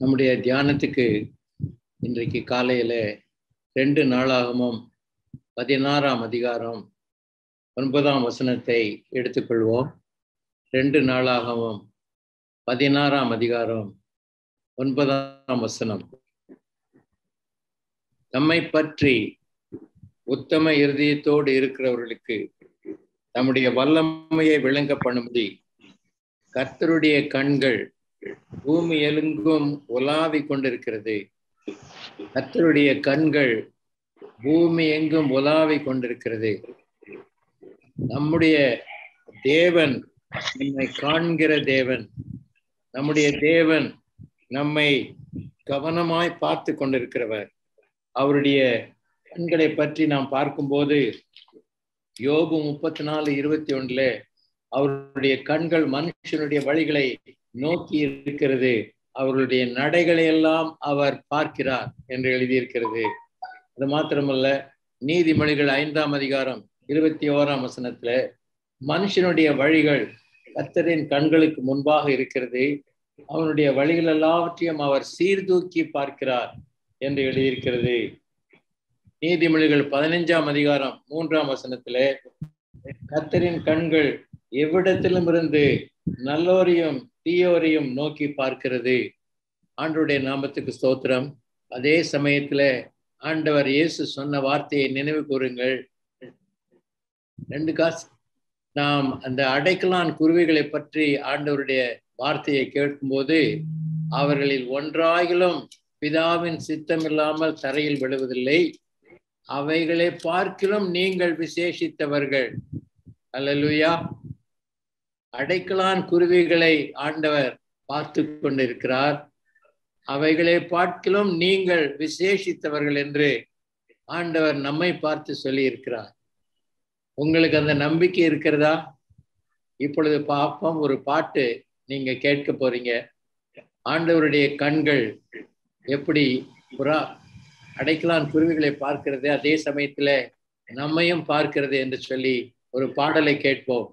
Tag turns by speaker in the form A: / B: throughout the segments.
A: நம்முடைய தியானத்துக்கு இன்றைக்கு காலையில ரெண்டு நாளாகமும் பதினாறாம் அதிகாரம் ஒன்பதாம் வசனத்தை எடுத்துக்கொள்வோம் ரெண்டு நாளாகவும் பதினாறாம் அதிகாரம் ஒன்பதாம் வசனம் நம்மை பற்றி உத்தம இருதயத்தோடு இருக்கிறவர்களுக்கு தம்முடைய வல்லமையை விளங்க பண்ணும்படி கர்த்தருடைய கண்கள் பூமி எலுங்கும் உலாவி கொண்டிருக்கிறது கர்த்தருடைய கண்கள் பூமி எங்கும் உலாவி கொண்டிருக்கிறது நம்முடைய தேவன் நம்மை காண்கிற தேவன் நம்முடைய தேவன் நம்மை கவனமாய் பார்த்து கொண்டிருக்கிறவர் அவருடைய கண்களை பற்றி நாம் பார்க்கும்போது யோபு முப்பத்தி நாலு இருபத்தி ஒண்ணுல அவருடைய கண்கள் மனுஷனுடைய வழிகளை நோக்கி இருக்கிறது அவர்களுடைய நடைகளை எல்லாம் அவர் பார்க்கிறார் என்று எழுதியிருக்கிறது அது மாத்திரமல்ல நீதிமொழிகள் ஐந்தாம் அதிகாரம் இருபத்தி ஓராம் வசனத்துல மனுஷனுடைய வழிகள் கத்தரின் கண்களுக்கு முன்பாக இருக்கிறது அவனுடைய வழிகள் எல்லாவற்றையும் அவர் சீர்தூக்கி பார்க்கிறார் என்று எழுதியிருக்கிறது நீதிமொழிகள் பதினைஞ்சாம் அதிகாரம் மூன்றாம் வசனத்துல கத்தரின் கண்கள் எவ்விடத்திலும் இருந்து நல்லோரையும் தீயோரையும் நோக்கி பார்க்கிறது ஆண்டருடைய நாமத்துக்கு ஸ்தோத்திரம் அதே சமயத்துல ஆண்டவர் இயேசு சொன்ன வார்த்தையை நினைவு கூறுங்கள் ரெண்டு காசு நாம் அந்த அடைக்கலான் குருவிகளை பற்றி ஆண்டவருடைய வார்த்தையை கேட்கும்போது அவர்களில் ஒன்றாகிலும் பிதாவின் சித்தம் இல்லாமல் தரையில் விழுவதில்லை அவைகளை பார்க்கிலும் நீங்கள் விசேஷித்தவர்கள் அல்லலுயா அடைக்கலான் குருவிகளை ஆண்டவர் பார்த்து கொண்டிருக்கிறார் அவைகளை பார்க்கிலும் நீங்கள் விசேஷித்தவர்கள் என்று ஆண்டவர் நம்மை பார்த்து சொல்லி இருக்கிறார் உங்களுக்கு அந்த நம்பிக்கை இருக்கிறதா இப்பொழுது பார்ப்போம் ஒரு பாட்டு நீங்க கேட்க போறீங்க ஆண்டவருடைய கண்கள் எப்படி புறா அடைக்கலான் குருவிகளை பார்க்கிறது அதே சமயத்துல நம்மையும் பார்க்கிறது என்று சொல்லி ஒரு பாடலை கேட்போம்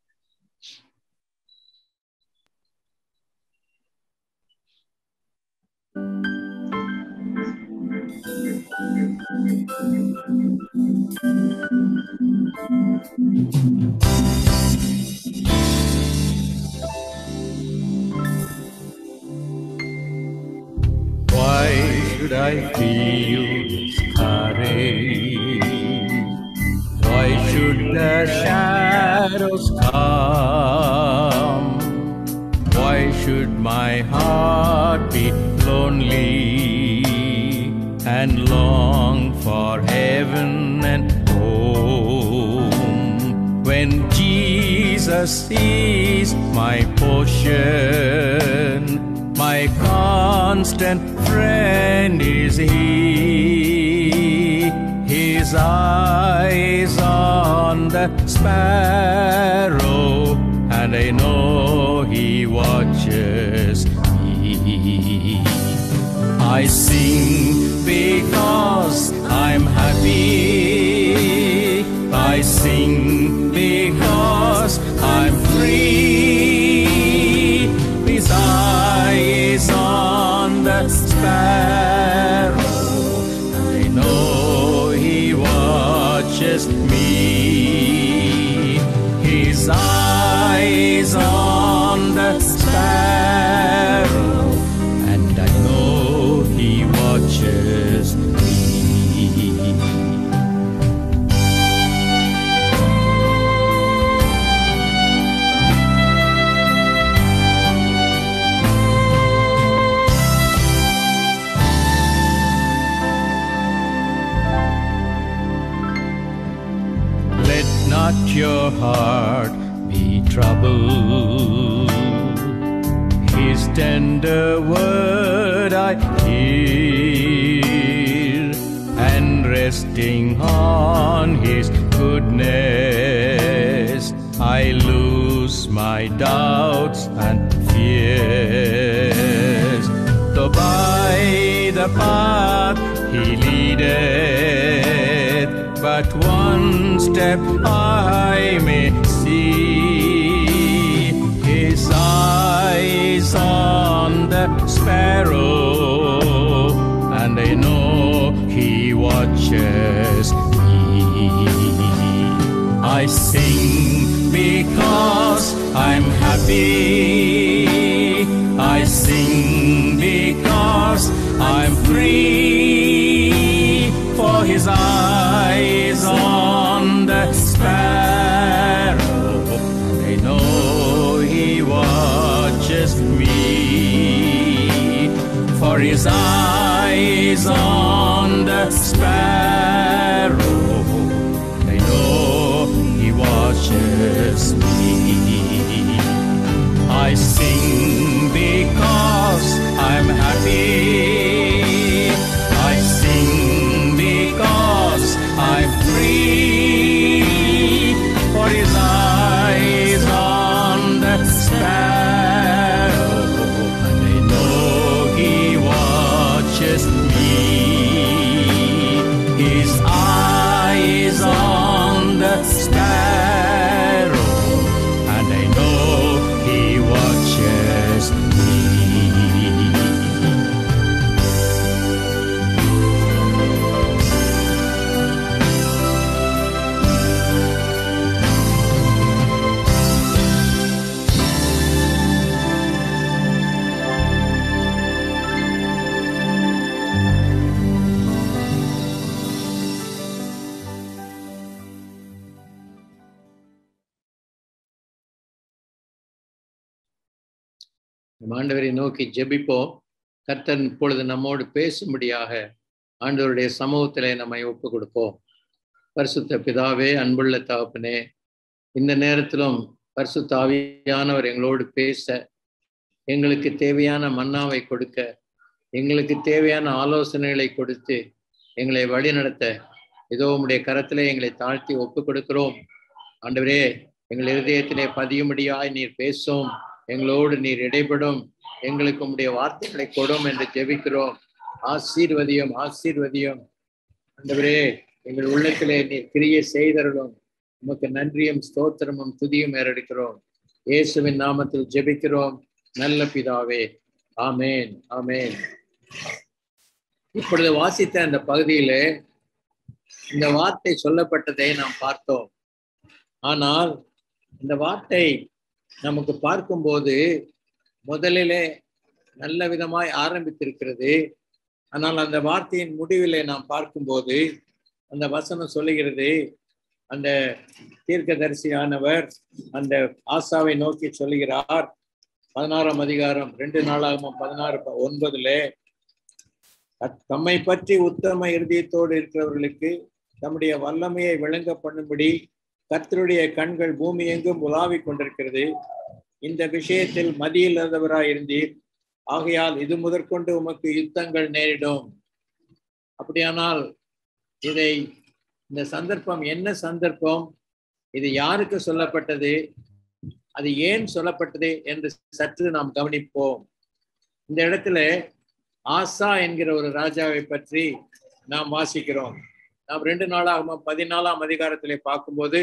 B: Why should I feel discouraged? Why should the shadows come? Why should my heart be lonely and long for heaven and home? When Jesus is my portion, my constant friend is he. His eyes on the sparrow, and I know he watches me. I sing because I'm happy. I sing because I'm free. His eye is on the sparrow. I know he watches me. His eye is on the sparrow, and I know he watches me. Let not your heart be troubled. His tender word I hear, and resting on His goodness, I lose my doubts and fears. Though by the path He leadeth, but one step I may see. His eyes eyes on the sparrow, and I know He watches me. I sing because I'm happy. I sing because I'm free. For His eyes on the sparrow, and I know He watches me. For His eyes on the sparrow, I know He watches me. I sing because I'm happy. I sing because I'm free. For His eyes on the sparrow, and I know He watches me. His eyes on the sparrow, and I know He watches me.
A: நம் ஆண்டவரை நோக்கி ஜெபிப்போம் கர்த்தர் இப்பொழுது நம்மோடு பேசும்படியாக ஆண்டவருடைய சமூகத்திலே நம்மை ஒப்பு கொடுப்போம் பரிசுத்த பிதாவே அன்புள்ள தகப்பனே இந்த நேரத்திலும் பரிசுத்த ஆவியானவர் எங்களோடு பேச எங்களுக்கு தேவையான மன்னாவை கொடுக்க எங்களுக்கு தேவையான ஆலோசனைகளை கொடுத்து எங்களை வழிநடத்த இதோ உம்முடைய கரத்திலே எங்களை தாழ்த்தி ஒப்பு கொடுக்கிறோம் ஆண்டவரே எங்கள் இருதயத்திலே பதியும்படியாய் நீர் பேசும் எங்களோடு நீர் இடைபடும் எங்களுக்கு உம்முடைய வார்த்தைகளை கொடும் என்று ஜெபிக்கிறோம் ஆசீர்வதியும் ஆசீர்வதியும் ஆண்டவரே எங்கள் உள்ளத்திலே நீர் கிரியை செய்தருளும் உமக்கு நன்றியும் ஸ்தோத்திரமும் துதியும் ஏறெடுக்கிறோம் இயேசுவின் நாமத்தில் ஜெபிக்கிறோம் நல்ல பிதாவே ஆமேன் ஆமேன் இப்பொழுது வாசித்த அந்த பகுதியிலே இந்த வார்த்தை சொல்லப்பட்டதை நாம் பார்த்தோம் ஆனால் இந்த வார்த்தை நமக்கு பார்க்கும்போது முதலிலே நல்ல விதமாய் ஆரம்பித்திருக்கிறது ஆனால் அந்த வார்த்தையின் முடிவிலே நாம் பார்க்கும்போது அந்த வசனம் சொல்லுகிறது அந்த தீர்க்கதரிசியானவர் அந்த ஆசாவை நோக்கி சொல்லுகிறார் பதினாறாம் அதிகாரம் ரெண்டு நாளாகவும் பதினாறு ப- ஒன்பதுல தத்- தம்மை பற்றி உத்தம இருதயத்தோடு இருக்கிறவர்களுக்கு தம்முடைய வல்லமையை விளங்க பண்ணும்படி கர்த்தருடைய கண்கள் பூமி எங்கும் உலாவிக் கொண்டிருக்கிறது இந்த விஷயத்தில் மதியில்லாதவராய் இருந்தீர் ஆகையால் இது முதற்கொண்டு உமக்கு யுத்தங்கள் நேரிடும் அப்படியானால் இதை இந்த சந்தர்ப்பம் என்ன சந்தர்ப்பம் இது யாருக்கு சொல்லப்பட்டது அது ஏன் சொல்லப்பட்டது என்று சற்று நாம் கவனிப்போம் இந்த இடத்துல ஆசா என்கிற ஒரு ராஜாவை பற்றி நாம் வாசிக்கிறோம் நாம் ரெண்டு நாளாக பதினாலாம் அதிகாரத்திலே பார்க்கும்போது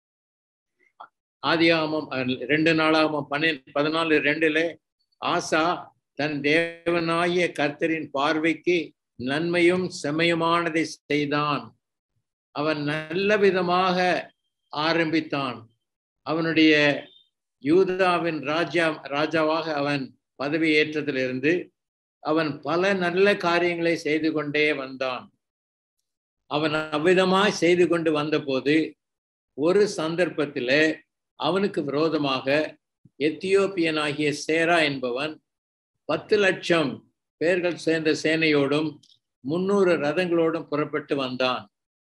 A: ஆதியாகமம் அஹ், ரெண்டு நாளாகமம் பன்னெண்டு பதினாலு ரெண்டுல ஆசா தன் தேவனாகிய கர்த்தரின் பார்வைக்கு நன்மையும் செம்மையுமானதை செய்தான் அவன் நல்ல விதமாக ஆரம்பித்தான் அவனுடைய யூதாவின் ராஜா ராஜாவாக அவன் பதவி ஏற்றதிலிருந்து அவன் பல நல்ல காரியங்களை செய்து கொண்டே வந்தான் அவன் அவ்விதமாய் செய்து கொண்டு வந்தபோது ஒரு சந்தர்ப்பத்திலே அவனுக்கு விரோதமாக எத்தியோப்பியனாகிய சேரா என்பவன் பத்து லட்சம் பேர்கள் சேர்ந்த சேனையோடும் முன்னூறு ரதங்களோடும் புறப்பட்டு வந்தான்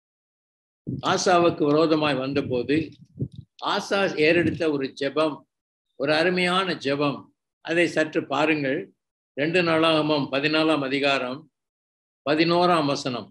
A: ஆசாவுக்கு விரோதமாய் வந்தபோது ஆசா ஏறெடுத்த ஒரு ஜெபம் ஒரு அருமையான ஜெபம் அதை சற்று பாருங்கள் ரெண்டு நாளாகமும் பதினாலாம் அதிகாரம் பதினோராம் வசனம்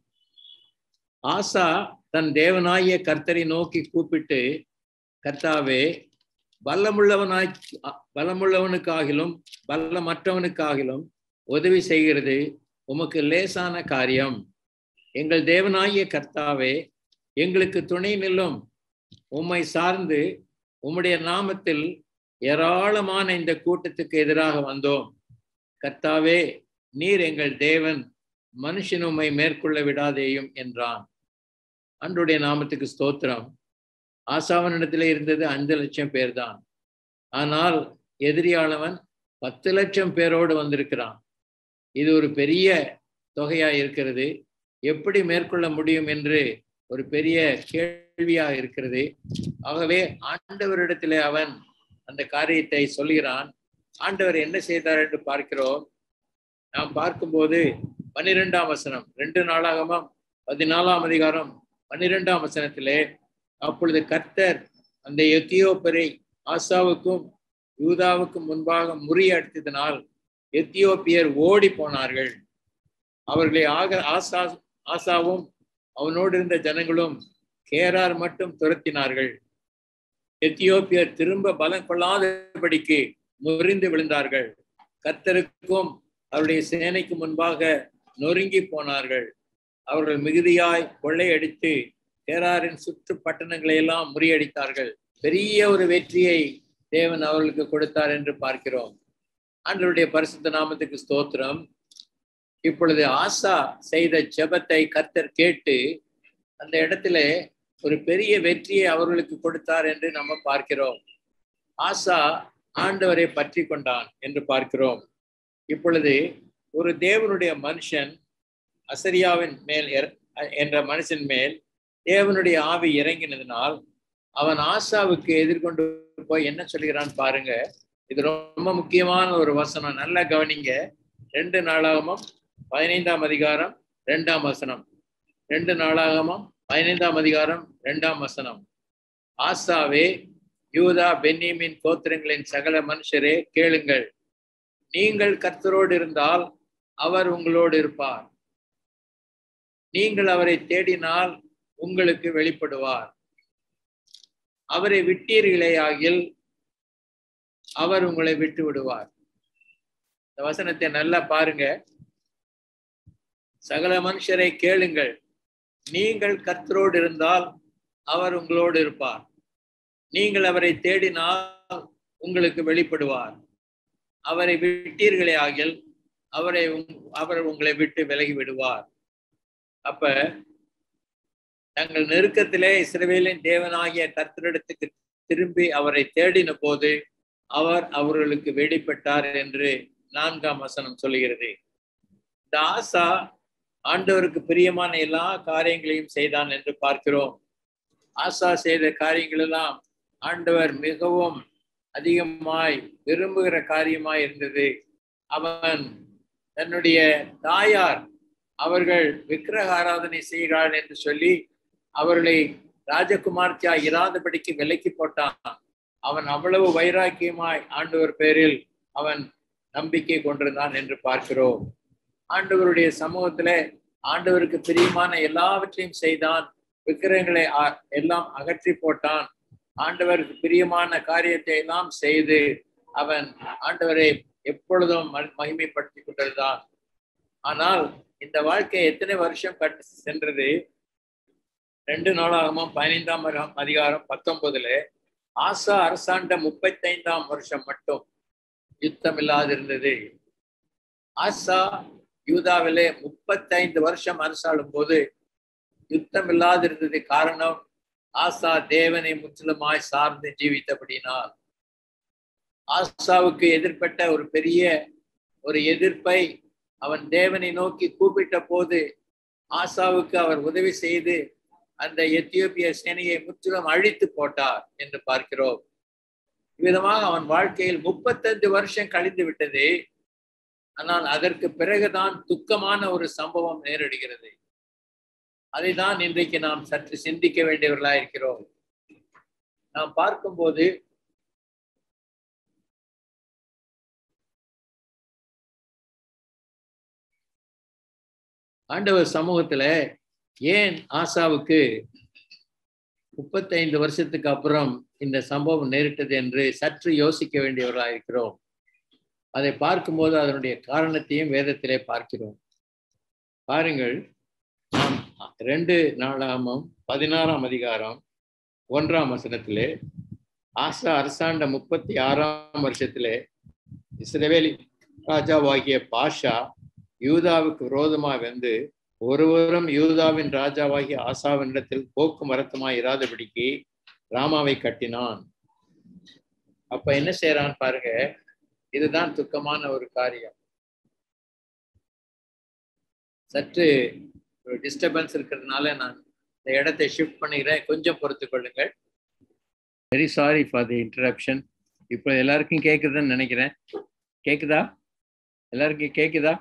A: ஆசா தன் தேவனாகிய கர்த்தரை நோக்கி கூப்பிட்டு கர்த்தாவே பலமுள்ளவனாய் பலமுள்ளவனுக்காகிலும் பலமற்றவனுக்காகிலும் உதவி செய்கிறது உமக்கு லேசான காரியம் எங்கள் தேவனாகிய கர்த்தாவே எங்களுக்கு துணை நில்லும் உம்மை சார்ந்து உம்முடைய நாமத்தில் ஏராளமான இந்த கூட்டத்துக்கு எதிராக வந்தோம் கர்த்தாவே நீர் எங்கள் தேவன் மனுஷன் உம்மை மேற்கொள்ள விடாதேயும் என்றான் அன்றுடைய நாமத்துக்கு ஸ்தோத்திரம் ஆசாவனிடத்தில் இருந்தது அஞ்சு லட்சம் பேர் தான் ஆனால் எதிரியானவன் பத்து லட்சம் பேரோடு வந்திருக்கிறான் இது ஒரு பெரிய தொகையா இருக்கிறது எப்படி மேற்கொள்ள முடியும் என்று ஒரு பெரிய கேள்வியாக இருக்கிறது ஆகவே ஆண்டவரிடத்திலே அவன் அந்த காரியத்தை சொல்கிறான் ஆண்டவர் என்ன செய்தார் என்று பார்க்கிறோம் நாம் பார்க்கும்போது பன்னிரெண்டாம் வசனம் ரெண்டு நாளாகமும் பதினாலாம் அதிகாரம் பன்னிரெண்டாம் வசனத்திலே அப்பொழுது கர்த்தர் அந்த எத்தியோப்பரை ஆசாவுக்கும் யூதாவுக்கும் முன்பாக முறியடித்ததினால் எத்தியோப்பியர் ஓடி போனார்கள் அவர்களை ஆக ஆசா ஆசாவும் அவனோடு இருந்த ஜனங்களும் கேரார் மட்டும் துரத்தினார்கள் எத்தியோப்பியர் திரும்ப பலம் கொள்ளாதபடிக்கு முறிந்து விழுந்தார்கள் கர்த்தருக்கும் அவருடைய சேனைக்கு முன்பாக நொறுங்கி போனார்கள் அவர்கள் மிகுதியாய் கொள்ளையடித்து கேராரின் சுற்று பட்டணங்களை எல்லாம் முறியடித்தார்கள் பெரிய ஒரு வெற்றியை தேவன் அவர்களுக்கு கொடுத்தார் என்று பார்க்கிறோம் ஆண்டவருடைய பரிசுத்த நாமத்துக்கு ஸ்தோத்திரம் இப்பொழுது ஆசா செய்த ஜெபத்தை கர்த்தர் கேட்டு அந்த இடத்துல ஒரு பெரிய வெற்றியை அவர்களுக்கு கொடுத்தார் என்று நம்ம பார்க்கிறோம் ஆசா ஆண்டவரை பற்றி கொண்டான் என்று பார்க்கிறோம் இப்பொழுது ஒரு தேவனுடைய மனுஷன் அசரியாவின் மேல் இற- என்ற மனுஷன் மேல் தேவனுடைய ஆவி இறங்கினதினால் அவன் ஆசாவுக்கு எதிர்கொண்டு போய் என்ன சொல்கிறான் பாருங்க இது ரொம்ப முக்கியமான ஒரு வசனம் நல்லா கவனிங்க ரெண்டு நாளாகமும் பதினைந்தாம் அதிகாரம் ரெண்டாம் வசனம் ரெண்டு நாளாகமும் பதினைந்தாம் அதிகாரம் ரெண்டாம் வசனம் ஆசாவே யூதா பென்னிமின் கோத்திரங்களின் சகல மனுஷரே கேளுங்கள் நீங்கள் கர்த்தரோடு இருந்தால் அவர் உங்களோடு இருப்பார் நீங்கள் அவரை தேடினால் உங்களுக்கு வெளிப்படுவார் அவரை விட்டீர்களேயாகில் அவர் உங்களை விட்டு விடுவார் இந்த வசனத்தை நல்லா பாருங்க சகல மனுஷரை கேளுங்கள் நீங்கள் கர்த்தரோடு இருந்தால் அவர் உங்களோடு இருப்பார் நீங்கள் அவரை தேடினால் உங்களுக்கு வெளிப்படுவார் அவரை விட்டீர்களே ஆகில் அவரை உங்- அவர் உங்களை விட்டு விலகி விடுவார் அப்ப தங்கள் நெருக்கத்திலே இஸ்ரவேலின் தேவனாகிய கர்த்தரிடத்துக்கு திரும்பி அவரை தேடின போது அவர் அவர்களுக்கு வெளிப்பட்டார் என்று நான்காம் வசனம் சொல்லுகிறது இந்த ஆசா ஆண்டவருக்கு பிரியமான எல்லா காரியங்களையும் செய்தான் என்று பார்க்கிறோம் ஆசா செய்த காரியங்கள் எல்லாம் ஆண்டவர் மிகவும் அதிகமாய் விரும்புகிற காரியமாய் இருந்தது அவன் தன்னுடைய தாயார் அவர்கள் விக்கிரக ஆராதனை செய்கிறாள் என்று சொல்லி அவர்களை ராஜகுமார்த்தியா இராதபடிக்கு விலக்கி போட்டான் அவன் அவ்வளவு வைராக்கியமாய் ஆண்டவர் பேரில் அவன் நம்பிக்கை கொண்டிருந்தான் என்று பார்க்கிறோம் ஆண்டவருடைய சமூகத்துல ஆண்டவருக்கு பிரியமான எல்லாவற்றையும் செய்தான் விக்கிரகங்களை அ- எல்லாம் அகற்றி போட்டான் ஆண்டவருக்கு பிரியமான காரியத்தை எல்லாம் செய்து அவன் ஆண்டவரை எப்பொழுதும் ம- மகிமைப்படுத்திக் கொண்டிருந்தான் ஆனால் இந்த வாழ்க்கை எத்தனை வருஷம் கட்டு சென்றது ரெண்டு நாளாகமும் பதினைந்தாம் அர- அதிகாரம் பத்தொன்பதுல ஆசா அரசாண்ட முப்பத்தைந்தாம் வருஷம் மட்டும் யுத்தம் இல்லாதிருந்தது ஆசா யூதாவிலே முப்பத்தைந்து வருஷம் அரசாளும் போது யுத்தம் இல்லாதிருந்தது காரணம் ஆசா தேவனை முற்றிலுமாய் சார்ந்து ஜீவித்தபடினால் ஆசாவுக்கு எதிர்ப்பட்ட ஒரு பெரிய ஒரு எதிர்ப்பை அவன் தேவனை நோக்கி கூப்பிட்ட போது ஆசாவுக்கு அவர் உதவி செய்து அந்த எத்தியோப்பிய சேனையை முற்றிலும் அழித்து போட்டார் என்று பார்க்கிறோம் விதமாக அவன் வாழ்க்கையில் முப்பத்தஞ்சு வருஷம் கழிந்து விட்டது ஆனால் அதற்கு பிறகுதான் துக்கமான ஒரு சம்பவம் நேரிடுகிறது அதைதான் இன்றைக்கு நாம் சற்று சிந்திக்க வேண்டியவர்களா இருக்கிறோம் நாம் பார்க்கும்போது ஆண்டவர் சமூகத்துல ஏன் ஆசாவுக்கு முப்பத்தைந்து வருஷத்துக்கு அப்புறம் இந்த சம்பவம் நேரிட்டது என்று சற்று யோசிக்க வேண்டியவர்களாக இருக்கிறோம் அதை பார்க்கும்போது அதனுடைய காரணத்தையும் வேதத்திலே பார்க்கிறோம் பாருங்கள் நாம் ரெண்டு நாளாமம் பதினாறாம் அதிகாரம் ஒன்றாம் வசனத்திலே ஆசா அரசாண்ட முப்பத்தி ஆறாம் வருஷத்திலே இஸ்ரவேலி ராஜாவாகிய பாஷா யூதாவுக்கு விரோதமாய் வந்து ஒருவரும் யூதாவின் ராஜாவாகிய ஆசாவினிடத்தில் போக்குமரத்துமாய் இராதபடிக்கு ராமாவை கட்டினான் அப்ப என்ன செய்யறான் பாருங்க இதுதான் துக்கமான ஒரு காரியம் சற்று ஒரு டிஸ்டர்பன்ஸ் இருக்கிறதுனால நான் இந்த இடத்தை ஷிஃப்ட் பண்ணிக்கிறேன் கொஞ்சம் பொறுத்து கொள்ளுங்கள் very sorry for the interruption இப்போ எல்லாருக்கும் கேக்குதுன்னு நினைக்கிறேன் கேக்குதா எல்லாருக்கும் கேக்குதா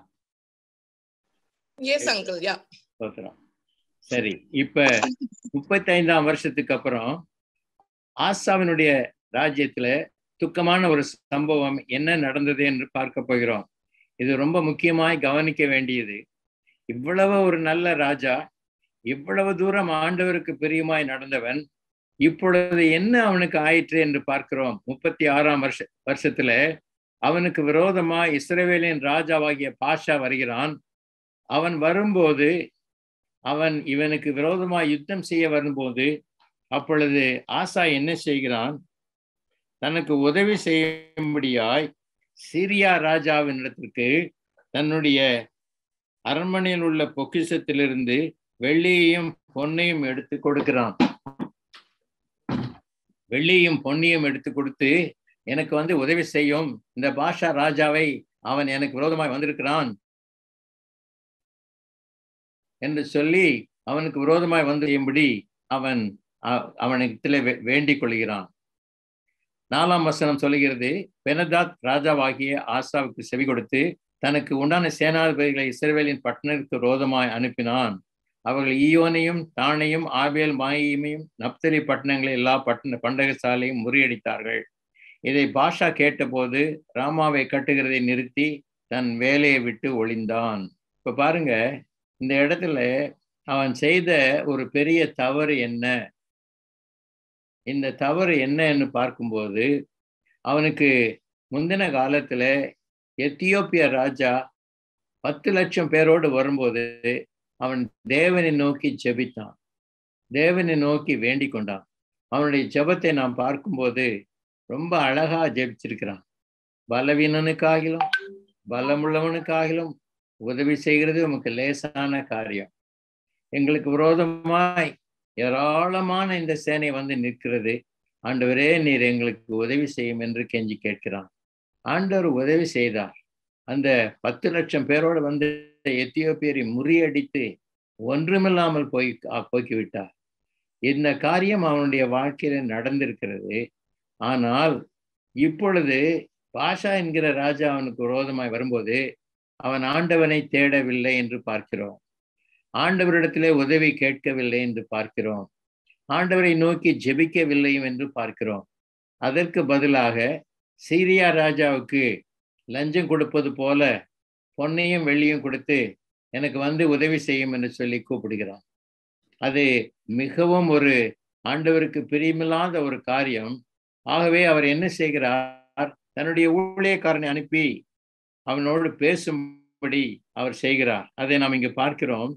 C: Yes, uncle. Yeah.
A: ஸ்தோத்திரம் சரி இப்ப முப்பத்தைந்தாம் வருஷத்துக்கு அப்புறம் ஆசாவினுடைய ராஜ்யத்துல துக்கமான ஒரு சம்பவம் என்ன நடந்தது என்று பார்க்க போகிறோம் இது ரொம்ப முக்கியமாய் கவனிக்க வேண்டியது இவ்வளவு ஒரு நல்ல ராஜா இவ்வளவு தூரம் ஆண்டவருக்கு பிரியமாய் நடந்தவன் இப்பொழுது என்ன அவனுக்கு ஆயிற்று என்று பார்க்கிறோம் முப்பத்தி ஆறாம் வருஷ வருஷத்துல அவனுக்கு விரோதமா இஸ்ரவேலின் ராஜாவாகிய பாஷா வருகிறான் அவன் வரும்போது அவன் இவனுக்கு விரோதமா யுத்தம் செய்ய வரும்போது அப்பொழுது ஆசா என்ன செய்கிறான் தனக்கு உதவி செய்யும்படியாய் சிரியா ராஜாவின் இடத்திற்கு தன்னுடைய அரண்மனையில் உள்ள பொக்கிஷத்திலிருந்து வெள்ளியையும் பொன்னையும் எடுத்து கொடுக்கிறான் வெள்ளியும் பொன்னியும் எடுத்து கொடுத்து எனக்கு வந்து உதவி செய்யும் இந்த பாஷா ராஜாவை அவன் எனக்கு விரோதமாய் வந்திருக்கிறான் என்று சொல்லி அவனுக்கு விரோதமாய் வந்து செய்யும்படி அவன் அவனிடத்தில் வேண்டிக் கொள்கிறான் நாலாம் வசனம் சொல்லுகிறது பெனதாத் ராஜாவாகிய ஆசாவுக்கு செவி கொடுத்து தனக்கு உண்டான சேனாதிபதிகளை இஸ்ரவேலின் பட்டணத்திற்கு ரோதமாய் அனுப்பினான் அவர்கள் ஈயோனையும் தானையும் ஆபேல் மாயையுமையும் நப்தலி பட்டணங்களை எல்லா பட்டண பண்டகசாலையும் முறியடித்தார்கள் இதை பாஷா கேட்டபோது ராமாவை கட்டுகிறதை நிறுத்தி தன் வேலையை விட்டு ஒளிந்தான் இப்ப பாருங்க இந்த இடத்துல அவன் செய்த ஒரு பெரிய தவறு என்ன இந்த தவறு என்னன்னு பார்க்கும்போது அவனுக்கு முந்தின காலத்துல எத்தியோப்பிய ராஜா பத்து லட்சம் பேரோடு வரும்போது அவன் தேவனை நோக்கி ஜெபித்தான் தேவனை நோக்கி வேண்டிக் கொண்டான் அவனுடைய ஜெபத்தை நாம் பார்க்கும்போது ரொம்ப அழகா ஜெபிச்சிருக்கிறான் பலவீனனுக்காகிலும் பலமுள்ளவனுக்காகிலும் உதவி செய்கிறது உமக்கு லேசான காரியம் எங்களுக்கு விரோதமாய் ஏராளமான இந்த சேனை வந்து நிற்கிறது ஆண்டவரே நீர் எங்களுக்கு உதவி செய்யும் என்று கெஞ்சி கேட்கிறான் ஆண்டவர் உதவி செய்தார் அந்த பத்து லட்சம் பேரோடு வந்து எத்தியோப்பியரை முறியடித்து ஒன்றுமில்லாமல் போய் போக்கிவிட்டார் இந்த காரியம் அவனுடைய வாழ்க்கையில நடந்திருக்கிறது ஆனால் இப்பொழுது பாஷா என்கிற ராஜா அவனுக்கு விரோதமாய் வரும்போது அவன் ஆண்டவனை தேடவில்லை என்று பார்க்கிறோம் ஆண்டவரிடத்திலே உதவி கேட்கவில்லை என்று பார்க்கிறோம் ஆண்டவரை நோக்கி ஜெபிக்கவில்லையும் என்று பார்க்கிறோம் அதற்கு பதிலாக சீரியா ராஜாவுக்கு லஞ்சம் கொடுப்பது போல பொன்னையும் வெள்ளியும் கொடுத்து எனக்கு வந்து உதவி செய்யும் என்று சொல்லி கூப்பிடுகிறான் அது மிகவும் ஒரு ஆண்டவருக்கு பிரியமில்லாத ஒரு காரியம் ஆகவே அவர் என்ன செய்கிறார் தன்னுடைய ஊழியக்காரனை அனுப்பி அவனோடு பேசும்படி அவர் செய்கிறார் அதை நாம் இங்கு பார்க்கிறோம்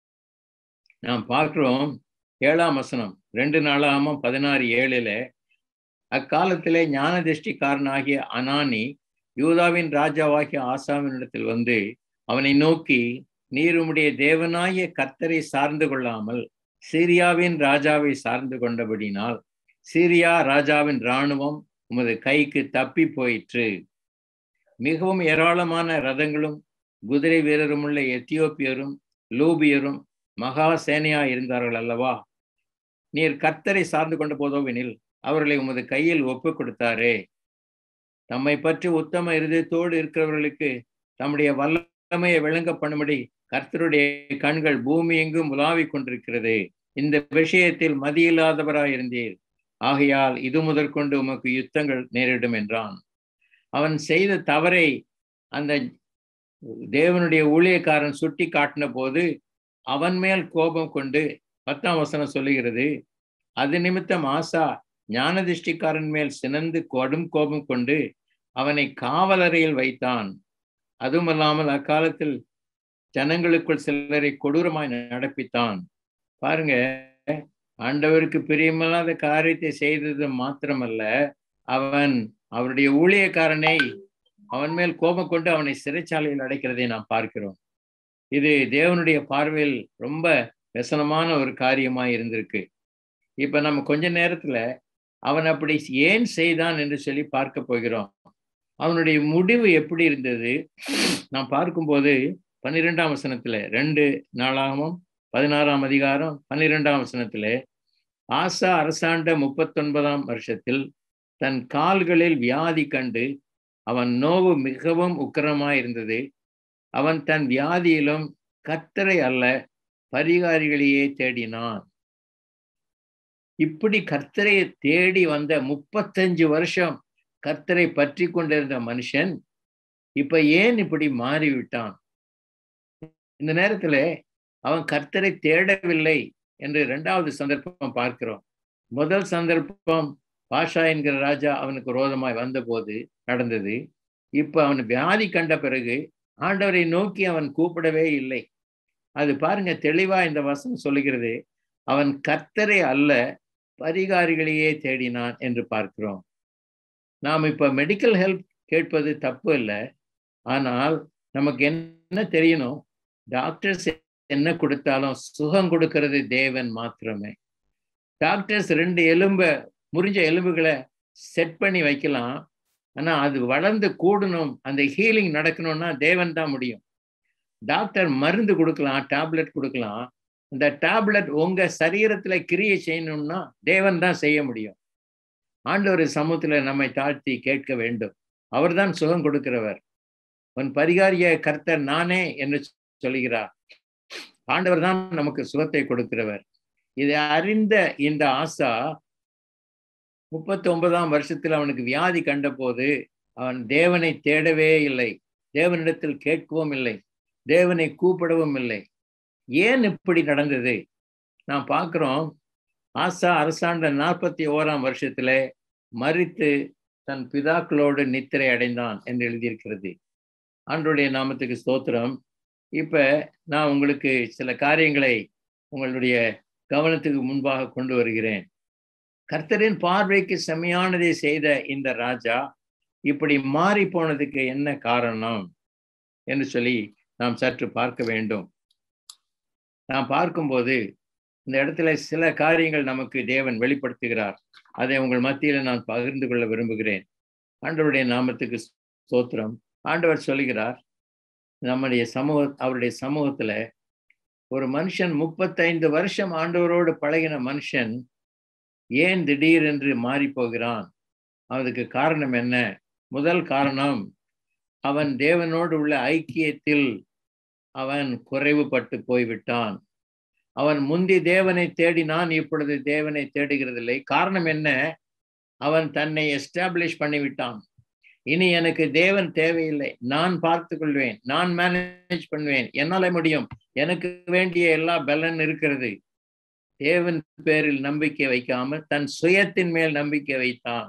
A: நாம் பார்க்கிறோம் ஏழாம் வசனம் ரெண்டு நாளாம பதினாறு ஏழுல அக்காலத்திலே ஞான திருஷ்டிக்காரனாகிய அனானி யூதாவின் ராஜாவாகிய ஆசாவினிடத்தில் வந்து அவனை நோக்கி நீர் உம்முடைய தேவனாய கர்த்தரை சார்ந்து கொள்ளாமல் சீரியாவின் ராஜாவை சார்ந்து கொண்டபடினால் சீரியா ராஜாவின் இராணுவம் உமது கைக்கு தப்பி போயிற்று மிகவும் ஏராளமான ரதங்களும் குதிரை வீரரும் உள்ள எத்தியோப்பியரும் லூபியரும் மகா சேனையா இருந்தார்கள் அல்லவா நீர் கர்த்தரை சார்ந்து கொண்ட போதோவெனில் அவர்களை உமது கையில் ஒப்பு கொடுத்தாரே தம்மை பற்றி உத்தம இருதயத்தோடு இருக்கிறவர்களுக்கு தம்முடைய வல்லமையை விளங்க பண்ணும்படி கர்த்தருடைய கண்கள் பூமி எங்கும் உலாவிக் கொண்டிருக்கிறது இந்த விஷயத்தில் மதியில்லாதவராயிருந்தீர் ஆகையால் இது முதற்கொண்டு உமக்கு யுத்தங்கள் நேரிடும் என்றான் அவன் செய்த தவறை அந்த தேவனுடைய ஊழியக்காரன் சுட்டி காட்டின போது அவன் மேல் கோபம் கொண்டு பத்தாம் வசனம் சொல்லுகிறது அது நிமித்தம் ஆசா ஞான திருஷ்டிக்காரன் மேல் சினந்து கடும் கோபம் கொண்டு அவனை காவலறையில் வைத்தான் அதுவுமல்லாமல் அக்காலத்தில் ஜனங்களுக்குள் சிலரை கொடூரமாய் நடப்பித்தான் பாருங்க ஆண்டவருக்கு பிரியமில்லாத காரியத்தை செய்தது மாத்திரமல்ல அவன் அவருடைய ஊழியக்காரனை அவன் மேல் கோபம் கொண்டு அவனை சிறைச்சாலையில் அடைக்கிறதை நாம் பார்க்கிறோம் இது தேவனுடைய பார்வையில் ரொம்ப व्यசனமான ஒரு காரியமா இருந்திருக்கு இப்ப நம்ம கொஞ்ச நேரத்துல அவன் அப்படி ஏன் செய்தான் என்று சொல்லி பார்க்க போகிறோம் அவனுடைய முடிவு எப்படி இருந்தது நாம் பார்க்கும்போது பன்னிரெண்டாம் வசனத்துல ரெண்டு நாளாகவும் பதினாறாம் அதிகாரம் பன்னிரெண்டாம் வசனத்துல ஆசா அரசாண்ட முப்பத்தொன்பதாம் வருஷத்தில் தன் கால்களில் வியாதி கண்டு அவன் நோவு மிகவும் உக்கிரமாய் இருந்தது அவன் தன் வியாதியிலும் கத்தரை அல்ல பரிகாரிகளையே தேடினான் இப்படி கர்த்தரையை தேடி வந்த முப்பத்தஞ்சு வருஷம் கர்த்தரை பற்றி கொண்டிருந்த மனுஷன் இப்ப ஏன் இப்படி மாறிவிட்டான் இந்த நேரத்துல அவன் கர்த்தரை தேடவில்லை என்று இரண்டாவது சந்தர்ப்பம் பார்க்கிறோம் முதல் சந்தர்ப்பம் பாஷா என்கிற ராஜா அவனுக்கு ரோதமாய் வந்தபோது நடந்தது இப்ப அவன் வியாதி கண்ட பிறகு ஆண்டவரை நோக்கி அவன் கூப்பிடவே இல்லை அது பாருங்க தெளிவா இந்த வசனம் சொல்லுகிறது அவன் கர்த்தரை அல்ல பரிகாரிகளையே தேடினான் என்று பார்க்கிறோம் நாம் இப்ப மெடிக்கல் ஹெல்ப் கேட்பது தப்பு இல்லை ஆனால் நமக்கு என்ன தெரியணும் டாக்டர்ஸ் என்ன கொடுத்தாலும் சுகம் கொடுக்கிறது தேவன் மாத்திரமே டாக்டர்ஸ் ரெண்டு எலும்ப முறிஞ்ச எலும்புகளை செட் பண்ணி வைக்கலாம் ஆனா அது வளர்ந்து கூடணும் அந்த ஹீலிங் நடக்கணும்னா தேவன் தான் முடியும் டாக்டர் மருந்து கொடுக்கலாம் டேப்லெட் கொடுக்கலாம் இந்த டேப்லெட் உங்க சரீரத்துல கிரியை செய்யணும்னா தேவன் தான் செய்ய முடியும் ஆண்டவர் சமூகத்துல நம்மை தாழ்த்தி கேட்க வேண்டும் அவர்தான் சுகம் கொடுக்கிறவர் உன் பரிகாரிய கர்த்தர் நானே என்று சொல்லுகிறார் ஆண்டவர் தான் நமக்கு சுகத்தை கொடுக்கிறவர் இதை அறிந்த இந்த ஆசா முப்பத்தி ஒன்பதாம் வருஷத்தில் அவனுக்கு வியாதி கண்ட போது அவன் தேவனை தேடவே இல்லை தேவனிடத்தில் கேட்கவும் இல்லை தேவனை கூப்பிடவும் இல்லை ஏன் இப்படி நடந்தது நாம் பார்க்கிறோம் ஆசா அரசாண்ட நாற்பத்தி ஓராம் வருஷத்துல மறித்து தன் பிதாக்களோடு நித்திரை அடைந்தான் என்று எழுதியிருக்கிறது ஆண்டுடைய நாமத்துக்கு ஸ்தோத்திரம் இப்ப நான் உங்களுக்கு சில காரியங்களை உங்களுடைய கவனத்துக்கு முன்பாக கொண்டு வருகிறேன் கர்த்தரின் பார்வைக்கு செம்மையானதை செய்த இந்த ராஜா இப்படி மாறி போனதுக்கு என்ன காரணம் என்று சொல்லி நாம் சற்று பார்க்க வேண்டும் நாம் பார்க்கும்போது இந்த இடத்துல சில காரியங்கள் நமக்கு தேவன் வெளிப்படுத்துகிறார் அதை உங்கள் மத்தியில நான் பகிர்ந்து கொள்ள விரும்புகிறேன் ஆண்டவருடைய நாமத்துக்கு ஸ்தோத்திரம் ஆண்டவர் சொல்லுகிறார் நம்முடைய சமூக அவருடைய சமூகத்துல ஒரு மனுஷன் முப்பத்தைந்து வருஷம் ஆண்டவரோடு பழகின மனுஷன் ஏன் திடீர் என்று மாறி போகிறான் அதுக்கு காரணம் என்ன முதல் காரணம் அவன் தேவனோடு உள்ள ஐக்கியத்தில் அவன் குறைவுபட்டு போய்விட்டான் அவன் முந்தி தேவனை தேடினான் இப்பொழுது தேவனை தேடுகிறதில்லை காரணம் என்ன அவன் தன்னை எஸ்டாப்ளிஷ் பண்ணிவிட்டான் இனி எனக்கு தேவன் தேவையில்லை நான் பார்த்து கொள்வேன் நான் மேனேஜ் பண்ணுவேன் என்னால முடியும் எனக்கு வேண்டிய எல்லா பலன் இருக்கிறது தேவன் பேரில் நம்பிக்கை வைக்காமல் தன் சுயத்தின் மேல் நம்பிக்கை வைத்தான்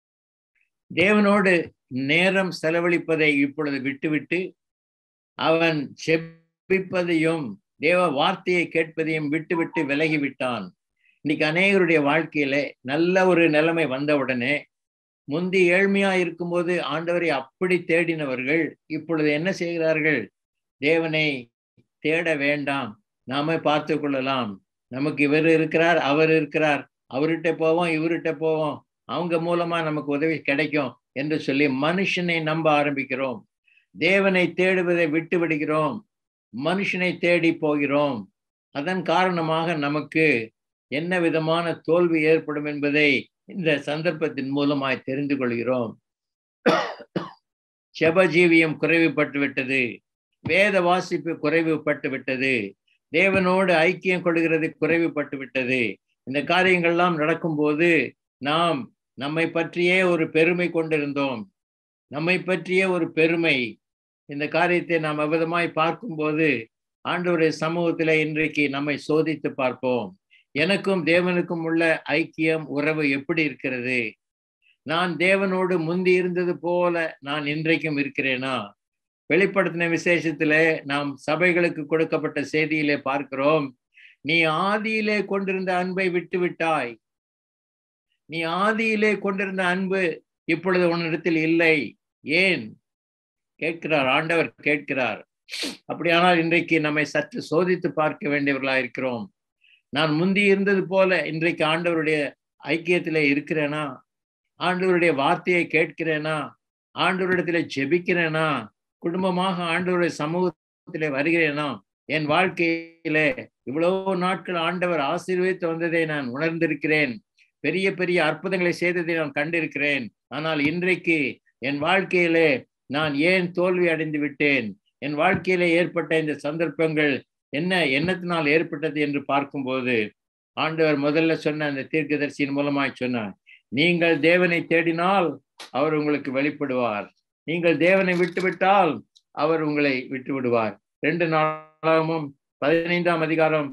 A: தேவனோடு நேரம் செலவழிப்பதை இப்பொழுது விட்டுவிட்டு அவன் செபிப்பதையும் தேவ வார்த்தையை கேட்பதையும் விட்டுவிட்டு விலகி விட்டான் இன்னைக்கு அநேகருடைய வாழ்க்கையில நல்ல ஒரு நிலைமை வந்தவுடனே முந்தி ஏழ்மையா இருக்கும்போது ஆண்டவரை அப்படி தேடினவர்கள் இப்பொழுது என்ன செய்கிறார்கள் தேவனை தேட வேண்டாம் நாம பார்த்து கொள்ளலாம் நமக்கு இவர் இருக்கிறார் அவர் இருக்கிறார் அவர்கிட்ட போவோம் இவர்கிட்ட போவோம் அவங்க மூலமா நமக்கு உதவி கிடைக்கும் என்று சொல்லி மனுஷனை நம்ப ஆரம்பிக்கிறோம் தேவனை தேடுவதை விட்டு விடுகிறோம் மனுஷனை தேடி போகிறோம் அதன் காரணமாக நமக்கு என்ன விதமான தோல்வி ஏற்படும் என்பதை இந்த சந்தர்ப்பத்தின் மூலமாய் தெரிந்து கொள்கிறோம் செபஜீவியம் குறைவுபட்டு விட்டது வேத வாசிப்பு குறைவுபட்டு விட்டது தேவனோடு ஐக்கியம் கொள்கிறது குறைவுபட்டு விட்டது இந்த காரியங்கள்லாம் நடக்கும்போது நாம் நம்மை பற்றியே ஒரு பெருமை கொண்டிருந்தோம் நம்மை பற்றிய ஒரு பெருமை இந்த காரியத்தை நாம் அவ்விதமாய் பார்க்கும்போது ஆண்டவருடைய சமூகத்துல இன்றைக்கு நம்மை சோதித்து பார்ப்போம் எனக்கும் தேவனுக்கும் உள்ள ஐக்கியம் உறவு எப்படி இருக்கிறது நான் தேவனோடு முந்தி இருந்தது போல நான் இன்றைக்கும் இருக்கிறேனா வெளிப்படுத்தின விசேஷத்துல நாம் சபைகளுக்கு கொடுக்கப்பட்ட செய்தியிலே பார்க்கிறோம் நீ ஆதியிலே கொண்டிருந்த அன்பை விட்டு விட்டாய் நீ ஆதியிலே கொண்டிருந்த அன்பு இப்பொழுது உன்னிடத்தில் இல்லை ஏன் கேட்கிறார் ஆண்டவர் கேட்கிறார் அப்படியானால் இன்றைக்கு நம்மை சற்று சோதித்து பார்க்க வேண்டியவர்களா இருக்கிறோம் நான் முந்தி இருந்தது போல இன்றைக்கு ஆண்டவருடைய ஐக்கியத்திலே இருக்கிறேனா ஆண்டவருடைய வார்த்தையை கேட்கிறேனா ஆண்டவரிடத்திலே ஜெபிக்கிறேனா குடும்பமாக ஆண்டவருடைய சமூகத்திலே வருகிறேனா என் வாழ்க்கையிலே இவ்வளவு நாட்கள் ஆண்டவர் ஆசீர்வதித்து வந்ததை நான் உணர்ந்திருக்கிறேன் பெரிய பெரிய அற்புதங்களை செய்ததை நான் கண்டிருக்கிறேன் ஆனால் இன்றைக்கு என் வாழ்க்கையிலே நான் ஏன் தோல்வி அடைந்து விட்டேன் என் வாழ்க்கையிலே ஏற்பட்ட இந்த சந்தர்ப்பங்கள் என்ன எண்ணத்தினால் ஏற்பட்டது என்று பார்க்கும்போது ஆண்டவர் முதல்ல சொன்ன அந்த தீர்க்கதரிசியின் மூலமாய் சொன்னார் நீங்கள் தேவனை தேடினால் அவர் உங்களுக்கு வெளிப்படுவார் நீங்கள் தேவனை விட்டுவிட்டால் அவர் உங்களை விட்டு விடுவார் ரெண்டு நாளாகவும் பதினைந்தாம் அதிகாரம்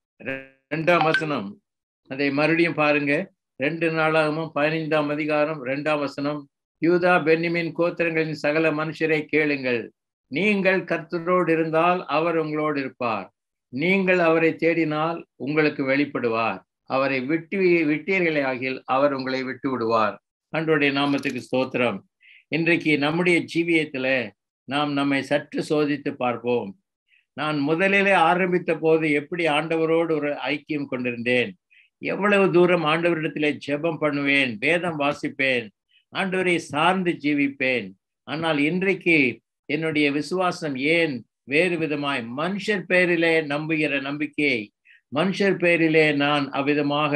A: ரெண்டாம் வசனம் அதை மறுபடியும் பாருங்க ரெண்டு நாளாகவும் பதினைந்தாம் அதிகாரம் ரெண்டாம் வசனம் யூதா பென்னிமின் கோத்திரங்களின் சகல மனுஷரை கேளுங்கள் நீங்கள் கர்த்தரோடு இருந்தால் அவர் உங்களோடு இருப்பார் நீங்கள் அவரை தேடினால் உங்களுக்கு வெளிப்படுவார் அவரை விட்டு விட்டீர்களே ஆகில் அவர் உங்களை விட்டு விடுவார் அன்றைய நாமத்துக்கு ஸ்தோத்திரம் இன்றைக்கு நம்முடைய ஜீவியத்துல நாம் நம்மை சற்று சோதித்து பார்ப்போம் நான் முதலிலே ஆரம்பித்த போது எப்படி ஆண்டவரோடு ஒரு ஐக்கியம் கொண்டிருந்தேன் எவ்வளவு தூரம் ஆண்டவரிடத்திலே ஜெபம் பண்ணுவேன் வேதம் வாசிப்பேன் ஆண்டவரை சார்ந்து ஜீவிப்பேன் ஆனால் இன்றைக்கு என்னுடைய விசுவாசம் ஏன் வேறு விதமாய் மனுஷர் பேரிலே நம்புகிற நம்பிக்கையை மனுஷர் பேரிலே நான் அவ்விதமாக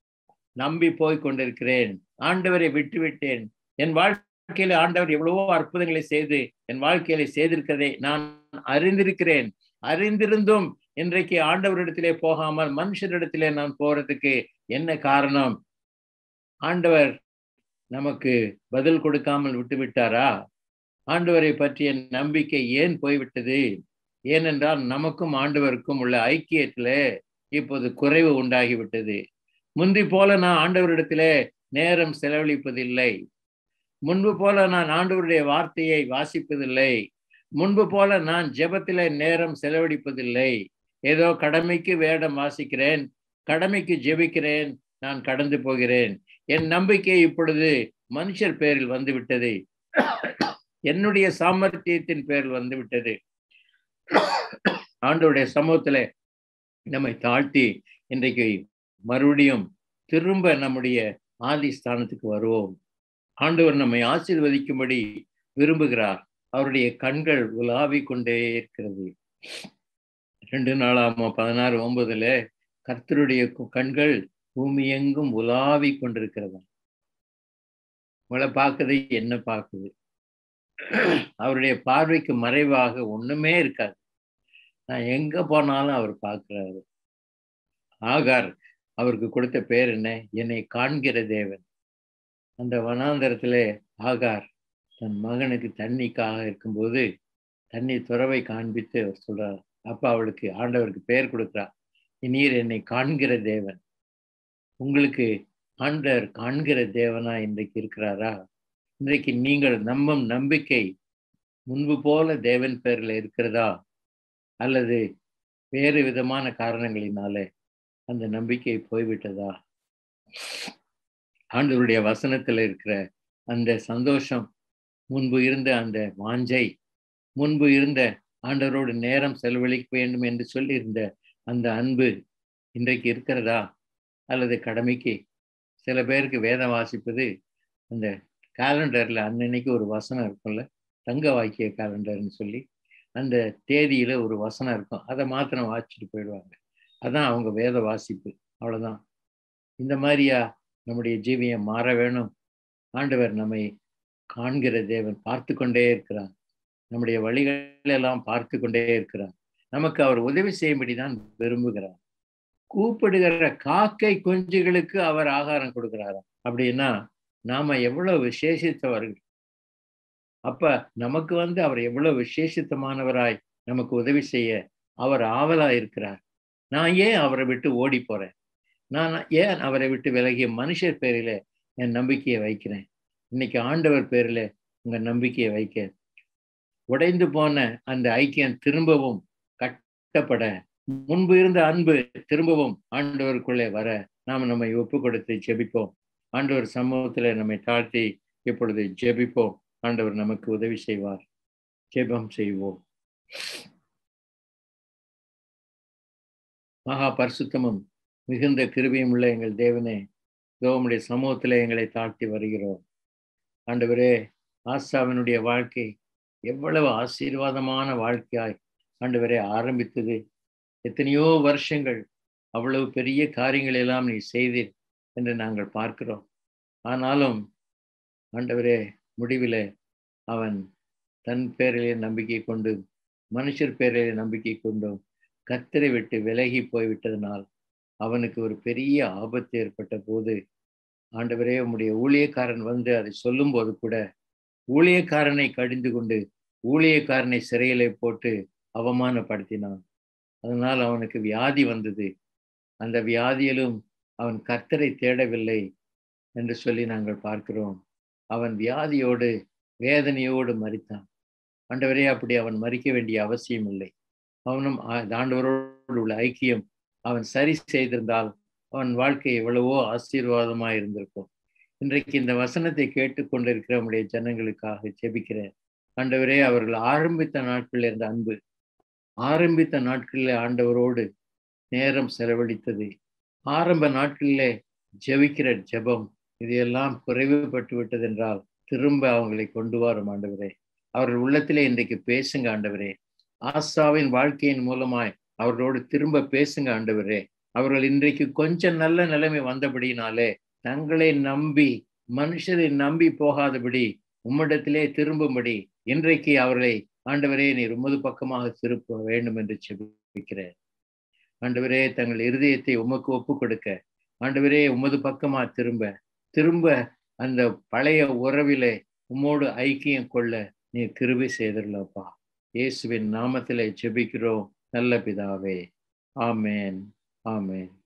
A: நம்பி போய் கொண்டிருக்கிறேன் ஆண்டவரை விட்டுவிட்டேன் என் வாழ்க்கையில ஆண்டவர் எவ்வளவோ அற்புதங்களை செய்து என் வாழ்க்கையில செய்திருக்கிறதை நான் அறிந்திருக்கிறேன் அறிந்திருந்தும் இன்றைக்கு ஆண்டவரிடத்திலே போகாமல் மனுஷரிடத்திலே நான் போறதுக்கு என்ன காரணம் ஆண்டவர் நமக்கு பதில் கொடுக்காமல் விட்டு விட்டாரா ஆண்டவரை பற்றிய நம்பிக்கை ஏன் போய்விட்டது ஏனென்றால் நமக்கும் ஆண்டவருக்கும் உள்ள ஐக்கியத்துல இப்போது குறைவு உண்டாகிவிட்டது முந்தி போல நான் ஆண்டவரிடத்திலே நேரம் செலவழிப்பதில்லை முன்பு போல நான் ஆண்டவருடைய வார்த்தையை வாசிப்பதில்லை முன்பு போல நான் ஜெபத்திலே நேரம் செலவழிப்பதில்லை ஏதோ கடமைக்கு வேடம் வாசிக்கிறேன் கடமைக்கு ஜெபிக்கிறேன் நான் கடந்து போகிறேன் என் நம்பிக்கை இப்பொழுது மனுஷர் பேரில் வந்து விட்டது என்னுடைய சாமர்த்தியத்தின் பேரில் வந்து விட்டது ஆண்டவருடைய சமூகத்துல நம்மை தாழ்த்தி இன்றைக்கு மறுபடியும் திரும்ப நம்முடைய ஆதி ஸ்தானத்துக்கு வருவோம் ஆண்டவர் நம்மை ஆசீர்வதிக்கும்படி விரும்புகிறார் அவருடைய கண்கள் உலாவி கொண்டே இருக்கிறது ரெண்டு நாளாமோ பதினாறு ஒன்பதுல கர்த்தருடைய கண்கள் பூமி எங்கும் உலாவி கொண்டிருக்கிறதா உங்களை பார்க்குது என்ன பார்க்குது அவருடைய பார்வைக்கு மறைவாக ஒண்ணுமே இருக்காது நான் எங்க போனாலும் அவர் பார்க்கிறாரு ஆகார் அவருக்கு கொடுத்த பேர் என்ன என்னை காண்கிற தேவன் அந்த வனாந்தரத்துல ஆகார் தன் மகனுக்கு தண்ணிக்காக இருக்கும்போது தண்ணி துறவை காண்பித்து அவர் சொல்றார் அப்ப அவளுக்கு ஆண்டவருக்கு பெயர் கொடுக்கிறார் நீர் என்னை காண்கிற தேவன் உங்களுக்கு ஆண்டவர் காண்கிற தேவனா இன்றைக்கு இருக்கிறாரா இன்றைக்கு நீங்கள் நம்பும் நம்பிக்கை முன்பு போல தேவன் பேர்ல இருக்கிறதா அல்லது வேறு விதமான காரணங்களினாலே அந்த நம்பிக்கை போய்விட்டதா ஆண்டவருடைய வசனத்துல இருக்கிற அந்த சந்தோஷம் முன்பு இருந்த அந்த வாஞ்சை முன்பு இருந்த ஆண்டவரோடு நேரம் செலவழிக்க வேண்டும் என்று சொல்லி இருந்த அந்த அன்பு இன்றைக்கு இருக்கிறதா அல்லது கடமைக்கு சில பேருக்கு வேதம் வாசிப்பது அந்த காலண்டர்ல அன்னன்னைக்கு ஒரு வசனம் இருக்கும்ல தங்க வாக்கிய காலண்டர்னு சொல்லி அந்த தேதியில ஒரு வசனம் இருக்கும் அதை மாத்திரம் வாசிச்சுட்டு போயிடுவாங்க அதான் அவங்க வேத வாசிப்பு அவ்வளவுதான் இந்த மாதிரியா நம்முடைய ஜீவியம் மாற வேணும் ஆண்டவர் நம்மை காண்கிற தேவன் பார்த்து கொண்டே இருக்கிறார் நம்முடைய வழிகளெல்லாம் பார்த்து கொண்டே இருக்கிறார் நமக்கு அவர் உதவி செய்யும்படி தான் விரும்புகிறார் கூப்பிடுகிற காக்கை குஞ்சுகளுக்கு அவர் ஆகாரம் கொடுக்கிறாராம் அப்படின்னா நாம எவ்வளவு விசேஷித்தவர்கள் அப்ப நமக்கு வந்து அவர் எவ்வளவு விசேஷித்தமானவராய் நமக்கு உதவி செய்ய அவர் ஆவலா இருக்கிறார் நான் ஏன் அவரை விட்டு ஓடி போறேன் நான் ஏன் அவரை விட்டு விலகிய மனுஷர் பேரில என் நம்பிக்கையை வைக்கிறேன் இன்னைக்கு ஆண்டவர் பேரில உங்க நம்பிக்கையை வைக்க உடைந்து போன அந்த ஐக்கியம் திரும்பவும் கட்டப்பட முன்பு இருந்த அன்பு திரும்பவும் ஆண்டவருக்குள்ளே வர நாம் நம்மை ஒப்பு கொடுத்து ஜெபிப்போம் ஆண்டவர் சமூகத்தில் நம்மை தாழ்த்தி இப்பொழுது ஜெபிப்போம் ஆண்டவர் நமக்கு உதவி செய்வார் ஜெபம் செய்வோம் மகா பரிசுத்தமும் மிகுந்த கிருபியும் உள்ள எங்கள் தேவனே தோமுடைய சமூகத்தில் எங்களை தாழ்த்தி வருகிறோம் ஆண்டவரே ஆசாவினுடைய வாழ்க்கை எவ்வளவு ஆசீர்வாதமான வாழ்க்கையாய் ஆண்டவரே ஆரம்பித்தது எத்தனையோ வருஷங்கள் அவ்வளவு பெரிய காரியங்கள் எல்லாம் நீ செய்தீர் என்று நாங்கள் பார்க்கிறோம் ஆனாலும் ஆண்டவரே முடிவில் அவன் தன் பேரிலே நம்பிக்கை கொண்டு மனுஷர் பேரிலே நம்பிக்கை கொண்டும் கத்தரை விட்டு விலகி போய்விட்டதனால் அவனுக்கு ஒரு பெரிய ஆபத்து ஏற்பட்ட போது ஆண்டவரே உம்முடைய ஊழியக்காரன் வந்து அதை சொல்லும் போது கூட ஊழியக்காரனை கடிந்து கொண்டு ஊழியக்காரனை சிறையிலே போட்டு அவமானப்படுத்தினான் அதனால் அவனுக்கு வியாதி வந்தது அந்த வியாதியிலும் அவன் கர்த்தரை தேடவில்லை என்று சொல்லி நாங்கள் பார்க்கிறோம் அவன் வியாதியோடு வேதனையோடு மறித்தான் ஆண்டவரே அப்படி அவன் மறிக்க வேண்டிய அவசியம் இல்லை அவனும் ஆண்டவரோடு உள்ள ஐக்கியம் அவன் சரி செய்திருந்தால் அவன் வாழ்க்கை எவ்வளவோ ஆசீர்வாதமாக இருந்திருக்கும் இன்றைக்கு இந்த வசனத்தை கேட்டுக்கொண்டிருக்கிற நம்முடைய ஜனங்களுக்காக ஜெபிக்கிறேன் ஆண்டவரே அவர்கள் ஆரம்பித்த நாட்களில் இருந்த அன்பு ஆரம்பித்த நாட்களில் ஆண்டவரோடு நேரம் செலவழித்தது ஆரம்ப நாட்களிலே ஜெபிக்கிற ஜெபம் இதையெல்லாம் குறைவுபட்டு விட்டது என்றால் திரும்ப அவங்களை கொண்டு வரும் ஆண்டவரே அவர்கள் உள்ளத்திலே இன்றைக்கு பேசுங்க ஆண்டவரே ஆசாவின் வாழ்க்கையின் மூலமாய் அவர்களோடு திரும்ப பேசுங்க ஆண்டவரே அவர்கள் இன்றைக்கு கொஞ்சம் நல்ல நிலைமை வந்தபடினாலே தங்களை நம்பி மனுஷரை நம்பி போகாதபடி உம்மிடத்திலே திரும்பும்படி இன்றைக்கு அவர்களை ஆண்டவரே நீர் உமது பக்கமாக திருப்ப வேண்டும் என்று செபிக்கிறேன் ஆண்டவரே தங்கள் இருதயத்தை உமக்கு ஒப்பு கொடுக்க ஆண்டவரே உமது பக்கமா திரும்ப திரும்ப அந்த பழைய உறவிலே உம்மோடு ஐக்கியம் கொள்ள நீர் கிருபை செய்திடலப்பா இயேசுவின் நாமத்திலே ஜெபிக்கிறோம் நல்ல பிதாவே ஆமேன் ஆமேன்